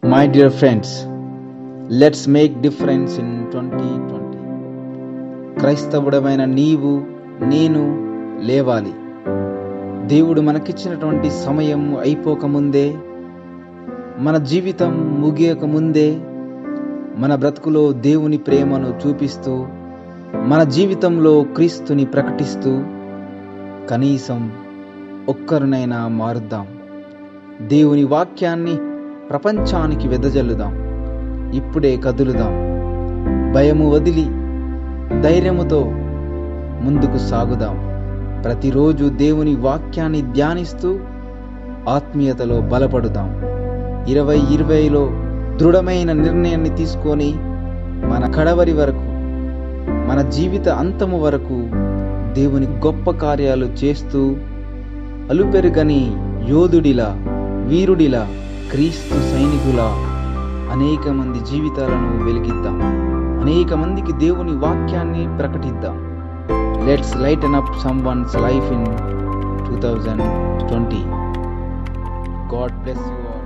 My dear friends, let's make difference in 2020. క్రైస్తవుడమైన నీవు నేను లేవాలి దేవుడు మనకిచ్చినటువంటి సమయం అయిపోకముందే మన జీవితం ముగియక ముందే మన బ్రతుకులో దేవుని ప్రేమను చూపిస్తూ మన జీవితంలో క్రీస్తుని ప్రకటిస్తూ కనీసం ఒక్కరినైనా మారుద్దాం దేవుని వాక్యాన్ని ప్రపంచానికి వెదజల్లుదాం ఇప్పుడే కదులుదాం భయము వదిలి ధైర్యముతో ముందుకు సాగుదాం ప్రతిరోజు దేవుని వాక్యాన్ని ధ్యానిస్తూ ఆత్మీయతలో బలపడుదాం ఇరవై ఇరవైలో దృఢమైన నిర్ణయాన్ని తీసుకొని మన కడవరి వరకు మన జీవిత అంతము వరకు దేవుని గొప్ప కార్యాలు చేస్తూ అలుపెరుగని యోధుడిలా వీరుడిలా క్రీస్తు సైనికులా అనేక మంది జీవితాలను వెలిగిద్దాం అనేక మందికి దేవుని వాక్యాన్ని ప్రకటిద్దాం let's lighten up someone's life in two thousand twenty God bless you all